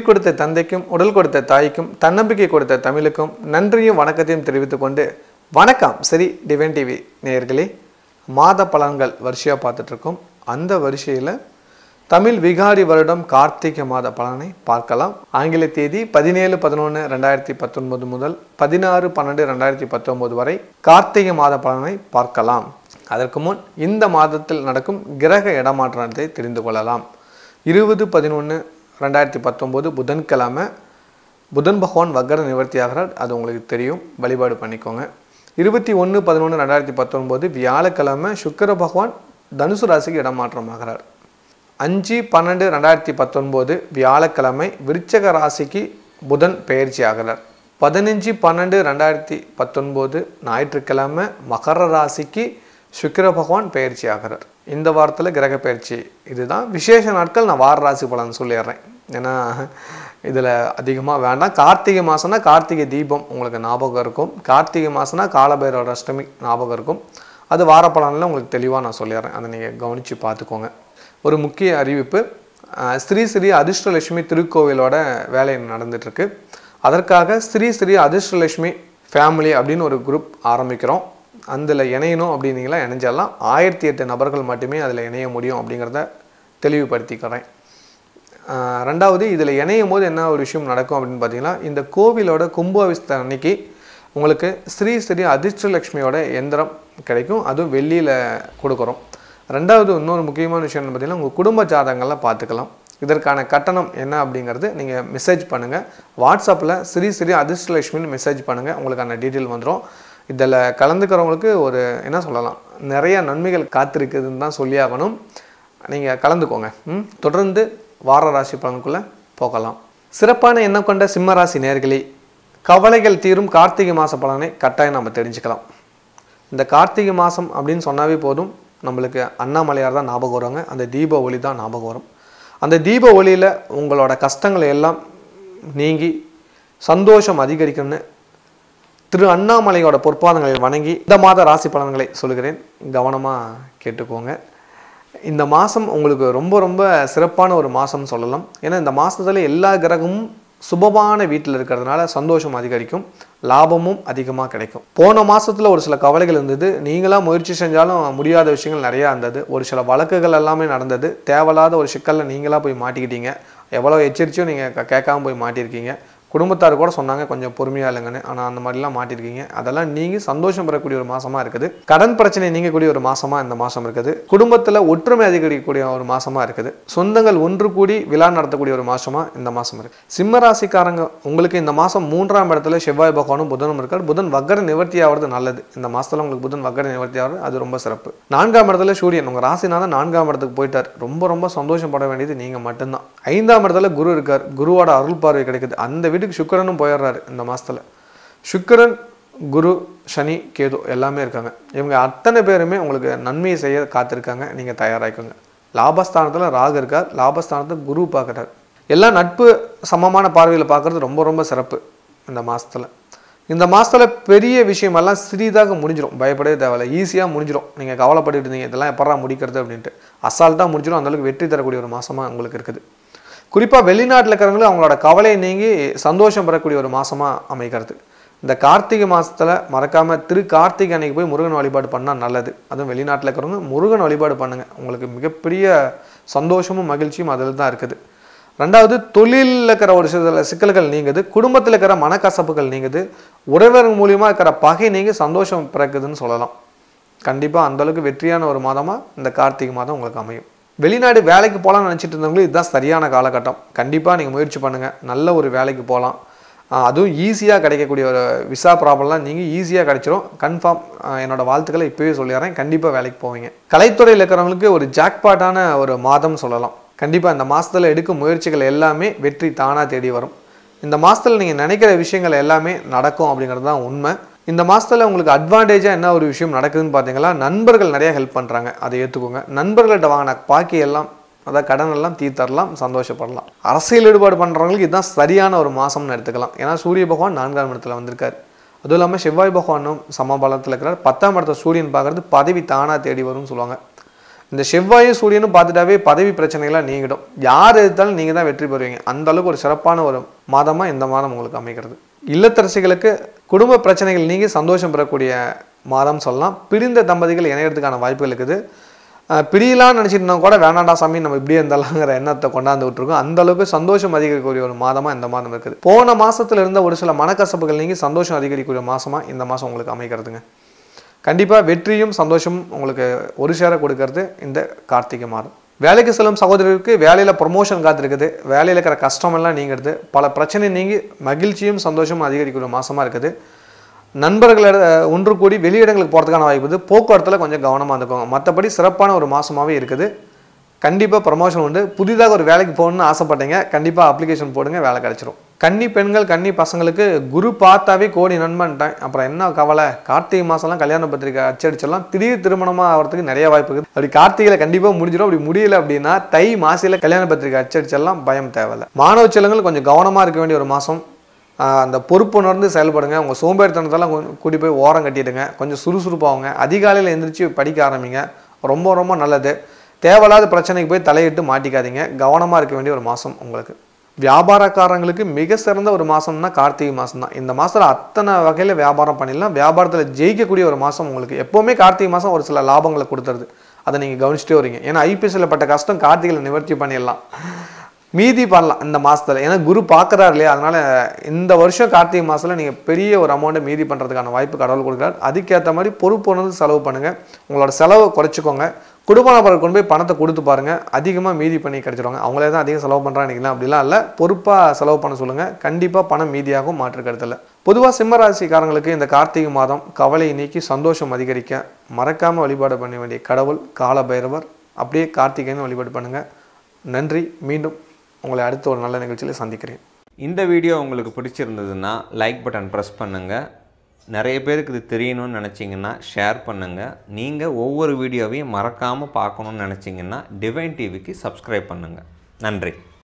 உயிர் கொடுத்த தந்தைக்கும் உடல் கொடுத்த தாய்க்கும் தன்னம்பிக்கை கொடுத்த தமிழுக்கும் நன்றியும் வணக்கத்தையும் தெரிவித்துக் கொண்டு வணக்கம் சரி டிவன் டிவி நேயர்களே மாத பலன்கள் வரிசையாக பார்த்துட்டு இருக்கோம் அந்த வரிசையில் தமிழ் விகாரி வருடம் கார்த்திகை மாத பலனை பார்க்கலாம் ஆங்கில தேதி பதினேழு பதினொன்று ரெண்டாயிரத்தி பத்தொன்பது முதல் பதினாறு பன்னெண்டு ரெண்டாயிரத்தி பத்தொன்பது வரை கார்த்திகை மாத பலனை பார்க்கலாம் அதற்கு முன் இந்த மாதத்தில் நடக்கும் கிரக இடமாற்றத்தை தெரிந்து கொள்ளலாம் இருபது பதினொன்று ரெண்டாயிரத்தி பத்தொம்போது புதன்கிழமை புதன் பகவான் வக்கர நிவர்த்தி ஆகிறார் அது உங்களுக்கு தெரியும் வழிபாடு பண்ணிக்கோங்க இருபத்தி ஒன்று பதினொன்று ரெண்டாயிரத்தி பத்தொன்பது வியாழக்கிழமை சுக்கிர பகவான் தனுசு ராசிக்கு இடமாற்றம் ஆகிறார் அஞ்சு பன்னெண்டு ரெண்டாயிரத்தி பத்தொன்பது வியாழக்கிழமை விருச்சக ராசிக்கு புதன் பெயர்ச்சி ஆகிறார் பதினஞ்சு பன்னெண்டு ரெண்டாயிரத்தி பத்தொன்பது ஞாயிற்றுக்கிழமை மகர ராசிக்கு சுக்கிர பகவான் பெயர்ச்சி ஆகிறார் இந்த வாரத்தில் கிரக பயிற்சி இதுதான் விசேஷ நாட்கள் நான் வார ராசி பலன் சொல்லிடுறேன் ஏன்னா இதில் அதிகமாக வேண்டாம் கார்த்திகை மாதம்னா கார்த்திகை தீபம் உங்களுக்கு ஞாபகம் இருக்கும் கார்த்திகை மாதம்னா காலபைரவர் அஷ்டமி ஞாபகம் இருக்கும் அது வார பலனில் உங்களுக்கு தெளிவாக நான் சொல்லிடுறேன் அதை நீங்கள் கவனித்து பார்த்துக்கோங்க ஒரு முக்கிய அறிவிப்பு அஹ், ஸ்ரீ ஸ்ரீ அதிர்ஷ்டலட்சுமி திருக்கோவிலோட வேலை நடந்துட்டுருக்கு அதற்காக ஸ்ரீ ஸ்ரீ அதிர்ஷ்டலட்சுமி ஃபேமிலி அப்படின்னு ஒரு குரூப் ஆரம்பிக்கிறோம் அதில் இணையணும் அப்படின்னீங்களா இணைஞ்சிடலாம் ஆயிரத்தி எட்டு நபர்கள் மட்டுமே அதில் இணைய முடியும் அப்படிங்கிறத தெளிவுபடுத்திக்கிறேன் ஆஹ் ரெண்டாவது இதில் இணையும் போது என்ன ஒரு விஷயம் நடக்கும் அப்படின்னு பார்த்தீங்கன்னா இந்த கோவிலோட கும்பாபிஷேகம் அன்னைக்கு உங்களுக்கு ஸ்ரீ ஸ்ரீ அதிர்ஷ்டலட்சுமியோட எந்திரம் கிடைக்கும் அதுவும் வெள்ளியில் கொடுக்குறோம் ரெண்டாவது இன்னொரு முக்கியமான விஷயம் என்ன பார்த்தீங்கன்னா உங்கள் குடும்ப ஜாதகங்கள்லாம் பார்த்துக்கலாம் இதற்கான கட்டணம் என்ன அப்படிங்கிறது நீங்கள் மெசேஜ் பண்ணுங்கள் வாட்ஸ்அப்பில் ஸ்ரீ ஸ்ரீ அதிர்ஷ்டலட்சுமின்னு மெசேஜ் பண்ணுங்கள் உங்களுக்கான டீட்டெயில் வந்துடும் இதில் கலந்துக்கிறவங்களுக்கு ஒரு என்ன சொல்லலாம் நிறைய நன்மைகள் காத்திருக்குதுன்னு தான் சொல்லியாகணும் நீங்கள் கலந்துக்கோங்க ம் தொடர்ந்து வார ராசி பலனுக்குள்ளே போகலாம் சிறப்பான எண்ணம் கொண்ட சிம்ம ராசி நேர்களே கவலைகள் தீரும் கார்த்திகை மாத பலனை கட்டாயம் நம்ம தெரிஞ்சுக்கலாம் இந்த கார்த்திகை மாதம் அப்படின்னு சொன்னாவே போதும் நம்மளுக்கு அண்ணாமலையார் தான் ஞாபகம் வருவாங்க அந்த தீப ஒளி தான் ஞாபகம் வரும் அந்த தீப ஒளியில் உங்களோட கஷ்டங்களை எல்லாம் நீங்கி சந்தோஷம் அதிகரிக்கணும்னு திரு அண்ணாமலையோட பொற்பாதங்களை வணங்கி இந்த மாத ராசி பலன்களை சொல்கிறேன் கவனமாக கேட்டுக்கோங்க இந்த மாதம் உங்களுக்கு ரொம்ப ரொம்ப சிறப்பான ஒரு மாதம் சொல்லலாம் ஏன்னா இந்த மாதத்துல எல்லா கிரகமும் சுபமான வீட்டில் இருக்கிறதுனால சந்தோஷம் அதிகரிக்கும் லாபமும் அதிகமாக கிடைக்கும் போன மாசத்துல ஒரு சில கவலைகள் இருந்தது நீங்களா முயற்சி செஞ்சாலும் முடியாத விஷயங்கள் நிறையா இருந்தது ஒரு சில வழக்குகள் எல்லாமே நடந்தது தேவையில்லாத ஒரு சிக்கலில் நீங்களா போய் மாட்டிக்கிட்டீங்க எவ்வளோ எச்சரிச்சியும் நீங்கள் கேட்காம போய் மாட்டியிருக்கீங்க குடும்பத்தார் கூட சொன்னாங்க கொஞ்சம் பொறுமையாக இல்லைங்கன்னு ஆனால் அந்த மாதிரிலாம் மாட்டிருக்கீங்க அதெல்லாம் நீங்கள் சந்தோஷம் பெறக்கூடிய ஒரு மாசமா இருக்குது கடன் பிரச்சனை நீங்கக்கூடிய ஒரு மாசமா இந்த மாதம் இருக்குது குடும்பத்தில் ஒற்றுமை அதிகரிக்கக்கூடிய ஒரு மாசமா இருக்குது சொந்தங்கள் ஒன்று கூடி விழா நடத்தக்கூடிய ஒரு மாசமா இந்த மாதம் இருக்குது சிம்ம ராசிக்காரங்க உங்களுக்கு இந்த மாதம் மூன்றாம் இடத்துல செவ்வாய் பகவானும் புதனும் இருக்கார் புதன் வக்கர நிவர்த்தி ஆகிறது நல்லது இந்த மாதத்தில் உங்களுக்கு புதன் வக்கர நிவர்த்தி ஆகிறது அது ரொம்ப சிறப்பு நான்காம் இடத்துல சூரியன் உங்கள் ராசிநாதன் நான்காம் இடத்துக்கு போயிட்டார் ரொம்ப ரொம்ப சந்தோஷப்பட வேண்டியது நீங்கள் மட்டும்தான் ஐந்தாம் இடத்துல குரு இருக்கார் குருவோட அருள் பார்வை கிடைக்குது அந்த வீட்டுக்கு சுக்கிரனும் போயிடுறாரு இந்த மாசத்துல சுக்கிரன் குரு சனி கேது எல்லாமே இருக்காங்க இவங்க அத்தனை பேருமே உங்களுக்கு நன்மையை செய்ய காத்திருக்காங்க நீங்கள் தயாராகிக்கோங்க லாபஸ்தானத்தில் ராகு இருக்கார் லாபஸ்தானத்தை குரு பார்க்குறாரு எல்லாம் நட்பு சமமான பார்வையில் பார்க்குறது ரொம்ப ரொம்ப சிறப்பு இந்த மாசத்துல இந்த மாசத்துல பெரிய விஷயமெல்லாம் சிறிதாக முடிஞ்சிடும் பயப்படவே தேவையில்ல ஈஸியாக முடிஞ்சிடும் நீங்கள் கவலைப்பட்டுட்டு இருந்தீங்க இதெல்லாம் எப்படா முடிக்கிறது அப்படின்ட்டு அசால்ட்டாக முடிஞ்சிடும் அந்த அளவுக்கு வெற்றி தரக்கூடிய ஒரு மாசமா உங்களுக்கு இருக்குது குறிப்பாக வெளிநாட்டில் இருக்கிறவங்களும் அவங்களோட கவலையை நீங்கி சந்தோஷம் பெறக்கூடிய ஒரு மாசமா அமைகிறது இந்த கார்த்திகை மாசத்துல மறக்காம திரு கார்த்திகை அன்னைக்கு போய் முருகன் வழிபாடு பண்ணால் நல்லது அதுவும் வெளிநாட்டில் இருக்கிறவங்க முருகன் வழிபாடு பண்ணுங்க உங்களுக்கு மிகப்பெரிய சந்தோஷமும் மகிழ்ச்சியும் அதில் தான் இருக்குது ரெண்டாவது தொழிலில் இருக்கிற ஒரு சில சிக்கல்கள் நீங்குது குடும்பத்தில் இருக்கிற மனக்கசப்புகள் நீங்குது உறவினர் மூலியமா இருக்கிற பகை நீங்கி சந்தோஷம் பிறக்குதுன்னு சொல்லலாம் கண்டிப்பாக அந்தளவுக்கு வெற்றியான ஒரு மாதமாக இந்த கார்த்திகை மாதம் உங்களுக்கு அமையும் வெளிநாடு வேலைக்கு போகலாம்னு நினச்சிட்டு இருந்தவங்களுக்கு இதுதான் சரியான காலகட்டம் கண்டிப்பாக நீங்கள் முயற்சி பண்ணுங்கள் நல்ல ஒரு வேலைக்கு போகலாம் அதுவும் ஈஸியாக கிடைக்கக்கூடிய ஒரு விசா ப்ராப்ளம்லாம் நீங்கள் ஈஸியாக கிடைச்சிரும் கன்ஃபார்ம் என்னோட வாழ்த்துக்களை இப்போவே சொல்லிடுறேன் கண்டிப்பாக வேலைக்கு போவீங்க கலைத்துறையில் இருக்கிறவங்களுக்கு ஒரு ஜாக்பாட்டான ஒரு மாதம் சொல்லலாம் கண்டிப்பாக இந்த மாதத்தில் எடுக்கும் முயற்சிகள் எல்லாமே வெற்றி தானாக தேடி வரும் இந்த மாதத்தில் நீங்கள் நினைக்கிற விஷயங்கள் எல்லாமே நடக்கும் அப்படிங்கிறது தான் உண்மை இந்த மாதத்தில் உங்களுக்கு அட்வான்டேஜாக என்ன ஒரு விஷயம் நடக்குதுன்னு பார்த்தீங்களா நண்பர்கள் நிறைய ஹெல்ப் பண்ணுறாங்க அதை ஏற்றுக்கோங்க நண்பர்கள்ட்ட வாங்கின பாக்கி எல்லாம் அதாவது கடன் எல்லாம் தீர்த்தரலாம் சந்தோஷப்படலாம் அரசியல் ஈடுபாடு பண்ணுறவங்களுக்கு இதுதான் சரியான ஒரு மாதம்னு எடுத்துக்கலாம் ஏன்னா சூரிய பகவான் நான்காம் இடத்துல வந்திருக்காரு அதுவும் இல்லாமல் செவ்வாய் பகவானும் சமபலத்தில் இருக்கிறார் பத்தாம் இடத்துல சூரியன் பார்க்கறது பதவி தானாக தேடி வரும்னு சொல்லுவாங்க இந்த செவ்வாயும் சூரியனும் பார்த்துட்டாவே பதவி பிரச்சனைகள்லாம் நீங்கிடும் யார் எடுத்தாலும் நீங்கள் தான் வெற்றி பெறுவீங்க அந்த அளவுக்கு ஒரு சிறப்பான ஒரு மாதமாக இந்த மாதம் உங்களுக்கு அமைகிறது இல்லத்தரசிகளுக்கு குடும்ப பிரச்சனைகள் நீங்கி சந்தோஷம் பெறக்கூடிய மாதம் சொல்லலாம் பிரிந்த தம்பதிகள் இணையறதுக்கான வாய்ப்புகள் இருக்குது அஹ் பிரியலாம்னு நினச்சிட்டு இருந்தா கூட வேணாண்டா சாமி நம்ம இப்படியே இருந்தாலாங்கிற எண்ணத்தை கொண்டாந்து விட்டுருக்கோம் அந்த அளவுக்கு சந்தோஷம் அதிகரிக்கக்கூடிய ஒரு மாதமா இந்த மாதம் இருக்குது போன மாசத்துல இருந்த ஒரு சில மனக்கசப்புகள் நீங்கி சந்தோஷம் அதிகரிக்கக்கூடிய மாசமா இந்த மாசம் உங்களுக்கு அமைக்கிறதுங்க கண்டிப்பா வெற்றியும் சந்தோஷமும் உங்களுக்கு ஒரு சேர கொடுக்கறது இந்த கார்த்திகை மாதம் வேலைக்கு செல்லும் சகோதரருக்கு வேலையில ப்ரொமோஷன் காத்திருக்குது வேலையில இருக்கிற கஷ்டம் எல்லாம் நீங்கிறது பல பிரச்சனை நீங்கி மகிழ்ச்சியும் சந்தோஷமும் அதிகரிக்கக்கூடிய மாசமா இருக்குது நண்பர்களோட ஒன்று கூடி வெளியிடங்களுக்கு போகிறதுக்கான வாய்ப்பு இருக்குது போக்குவரத்தில் கொஞ்சம் கவனமாக இருந்துக்கோங்க மற்றபடி சிறப்பான ஒரு மாதமாகவே இருக்குது கண்டிப்பாக ப்ரமோஷன் உண்டு புதிதாக ஒரு வேலைக்கு போகணும்னு ஆசைப்பட்டீங்க கண்டிப்பாக அப்ளிகேஷன் போடுங்க வேலை கிடைச்சிரும் கன்னி பெண்கள் கன்னி பசங்களுக்கு குரு பார்த்தாவே கோடி நண்பன்ட்டேன் அப்புறம் என்ன கவலை கார்த்திகை மாதம்லாம் கல்யாண பத்திரிக்கை அச்சடிச்செல்லாம் திடீர் திருமணமாக ஆகிறதுக்கு நிறைய வாய்ப்பு இருக்குது அப்படி கார்த்திகையில் கண்டிப்பாக முடிஞ்சிடும் அப்படி முடியல அப்படின்னா தை மாசியில் கல்யாண பத்திரிக்கை அச்சடிச்செல்லாம் பயம் தேவையில்லை மாணவ செல்வங்கள் கொஞ்சம் கவனமாக இருக்க வேண்டிய ஒரு மாதம் ஆஹ் அந்த பொறுப்புணர்ந்து செயல்படுங்க உங்கள் சோம்பேறித்தனத்தெல்லாம் கொஞ்சம் கூட்டி போய் ஓரம் கட்டிடுங்க கொஞ்சம் சுறுசுறுப்பாகுங்க அதிகாலையில் எந்திரிச்சு படிக்க ஆரம்பிங்க ரொம்ப ரொம்ப நல்லது தேவையில்லாத பிரச்சனைக்கு போய் தலையிட்டு மாட்டிக்காதீங்க கவனமாக இருக்க வேண்டிய ஒரு மாதம் உங்களுக்கு வியாபாரக்காரங்களுக்கு மிக சிறந்த ஒரு மாதம்னா கார்த்திகை மாதம் தான் இந்த மாதத்தில் அத்தனை வகையில் வியாபாரம் பண்ணிடலாம் வியாபாரத்தில் ஜெயிக்கக்கூடிய ஒரு மாதம் உங்களுக்கு எப்போவுமே கார்த்திகை மாதம் ஒரு சில லாபங்களை கொடுத்துருது அதை நீங்கள் கவனிச்சுட்டே வரீங்க ஏன்னா ஐபிஎஸ்சில் பட்ட கஷ்டம் கார்த்திகையில் நிவர்த்தி பண்ணிடலாம் மீதி பண்ணலாம் இந்த மாசத்துல ஏன்னா குரு பார்க்குறாரு இல்லையா அதனால இந்த வருஷம் கார்த்திகை மாசத்துல நீங்க பெரிய ஒரு அமௌண்ட்டை மீதி பண்றதுக்கான வாய்ப்பு கடவுள் கொடுக்குறாரு அதுக்கேற்ற மாதிரி பொறுப்பு உணர்ந்து செலவு பண்ணுங்க உங்களோட செலவை குறைச்சிக்கோங்க குடும்ப நபருக்கு கொண்டு போய் பணத்தை கொடுத்து பாருங்க அதிகமா மீதி பண்ணி கிடைச்சிருவாங்க அவங்களே தான் அதிகம் செலவு பண்றாங்க நினைக்கலாம் அப்படிலாம் இல்லை பொறுப்பா செலவு பண்ண சொல்லுங்க கண்டிப்பா பணம் மீதியாகும் மாற்று கருத்துல பொதுவா சிம்ம ராசிக்காரங்களுக்கு இந்த கார்த்திகை மாதம் கவலையை நீக்கி சந்தோஷம் அதிகரிக்க மறக்காம வழிபாடு பண்ண வேண்டிய கடவுள் கால பைரவர் அப்படியே கார்த்திகைன்னு வழிபாடு பண்ணுங்க நன்றி மீண்டும் உங்களை அடுத்த ஒரு நல்ல நிகழ்ச்சியில் சந்திக்கிறேன் இந்த வீடியோ உங்களுக்கு பிடிச்சிருந்ததுன்னா லைக் பட்டன் ப்ரெஸ் பண்ணுங்கள் நிறைய பேருக்கு இது தெரியணும்னு நினச்சிங்கன்னா ஷேர் பண்ணுங்கள் நீங்கள் ஒவ்வொரு வீடியோவையும் மறக்காமல் பார்க்கணுன்னு நினச்சிங்கன்னா டிவைன் டிவிக்கு சப்ஸ்கிரைப் பண்ணுங்கள் நன்றி